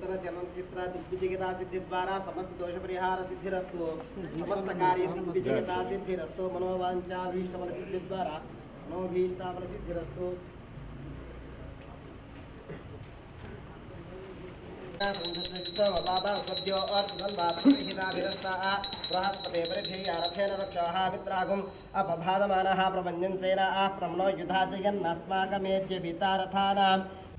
నూతన చలనచిత్ర దిగ్విజయతా సిద్ధి ద్వారా సమస్త దోష పరిహార సిద్ధిరస్తు సమస్త కార్య దిగ్విజయతా సిద్ధిరస్తు మనోవాంఛాభీష్టఫల సిద్ధి ద్వారా మనోభీష్టాఫల సిద్ధిరస్తు अपभादमानः प्रपञ्चन्सेन आः प्रम्नो युधा जयन्नस्माकमेद्य वितारथानाम्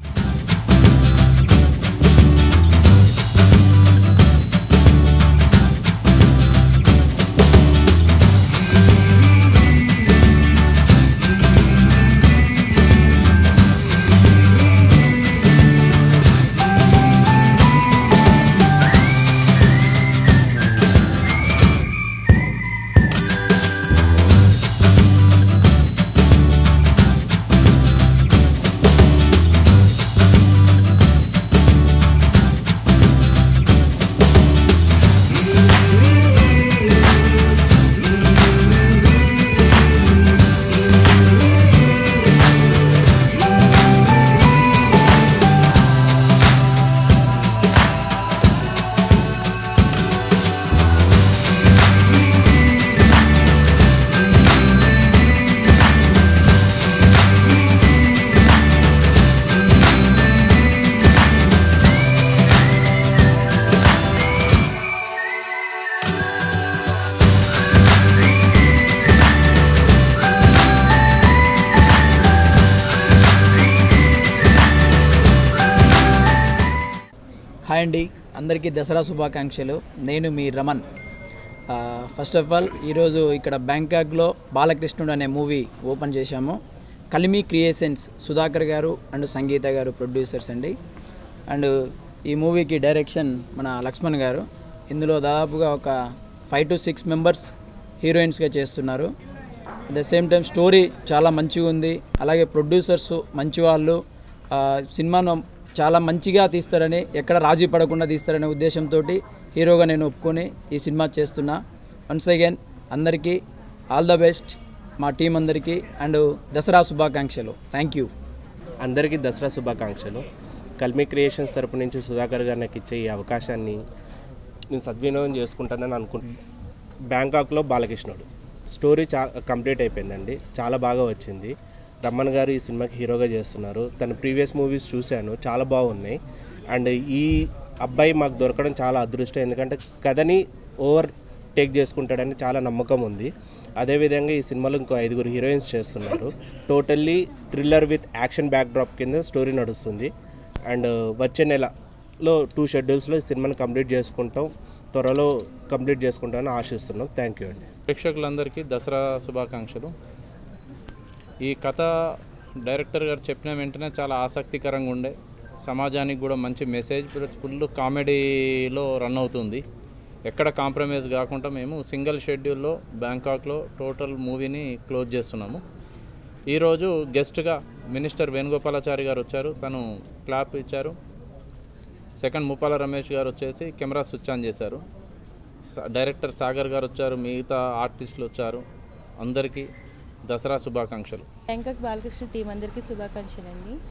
హాయ్ అండి అందరికీ దసరా శుభాకాంక్షలు నేను మీ రమన్ ఆ, ఫస్ట్ ఆఫ్ ఆల్ ఈరోజు ఇక్కడ బ్యాంకాక్లో బాలకృష్ణుడు అనే మూవీ ఓపెన్ చేశాము కలిమి క్రియేషన్స్ సుధాకర్ గారు అండ్ సంగీత గారు ప్రొడ్యూసర్స్ అండి అండ్ ఈ మూవీకి డైరెక్షన్ మన లక్ష్మణ్ గారు ఇందులో దాదాపుగా ఒక ఫైవ్ టు సిక్స్ మెంబర్స్ హీరోయిన్స్గా చేస్తున్నారు at the same time story చాలా మంచిగా ఉంది అలాగే ప్రొడ్యూసర్స్ మంచి వాళ్ళు ఆ, సినిమాను చాలా మంచిగా తీస్తారని ఎక్కడ రాజీ పడకుండా తీస్తారనే ఉద్దేశంతో హీరోగా నేను ఒప్పుకొని ఈ సినిమా చేస్తున్నా వన్స్ అగైన్ అందరికీ ఆల్ ద బెస్ట్ మా టీం అందరికీ అండ్ దసరా శుభాకాంక్షలు థ్యాంక్ యూ అందరికీ దసరా శుభాకాంక్షలు కల్మి క్రియేషన్స్ తరపు నుంచి సుధాకర్ గారు నాకు ఇచ్చే ఈ అవకాశాన్ని నేను సద్వినియోగం చేసుకుంటానని అనుకుంటున్నాను బ్యాంకాక్లో బాలకృష్ణుడు స్టోరీ చా కంప్లీట్ అయిపోయిందండి చాలా బాగా వచ్చింది రమ్మన్ గారు ఈ సినిమాకి హీరోగా చేస్తున్నారు తన ప్రీవియస్ మూవీస్ చూశాను చాలా బాగున్నాయి అండ్ ఈ అబ్బాయి మాకు దొరకడం చాలా అదృష్టం ఎందుకంటే కథని ఓవర్ టేక్ చేసుకుంటాడని చాలా నమ్మకం ఉంది అదేవిధంగా ఈ సినిమాలో ఇంకో ఐదుగురు హీరోయిన్స్ చేస్తున్నారు totally thriller with action backdrop కింద స్టోరీ నడుస్తుంది అండ్ వచ్చే నెలలో టూ షెడ్యూల్స్లో ఈ సినిమాని కంప్లీట్ చేసుకుంటాం త్వరలో కంప్లీట్ చేసుకుంటామని ఆశిస్తున్నాం థ్యాంక్ యూ అండి ప్రేక్షకులందరికీ దసరా శుభాకాంక్షలు ఈ కథ డైరెక్టర్ గారు చెప్పిన వెంటనే చాలా ఆసక్తికరంగా ఉండే సమాజానికి కూడా మంచి మెసేజ్ ప్లస్ ఫుల్ కామెడీలో రన్ అవుతుంది ఎక్కడ కాంప్రమైజ్ కాకుండా మేము సింగిల్ షెడ్యూల్లో బ్యాంకాక్లో టోటల్ మూవీని క్లోజ్ చేస్తున్నాము ఈరోజు గెస్ట్గా మినిస్టర్ వేణుగోపాలాచారి గారు వచ్చారు తను క్లాప్ ఇచ్చారు సెకండ్ ముప్పాల రమేష్ గారు వచ్చేసి కెమెరా స్విచ్ ఆన్ చేశారు స- డైరెక్టర్ సాగర్ గారు వచ్చారు మిగతా ఆర్టిస్టులు వచ్చారు అందరికీ దసరా శుభాకాంక్షలు బ్యాంకాక్ బాలకృష్ణ టీం అందరికీ శుభాకాంక్షలు అండి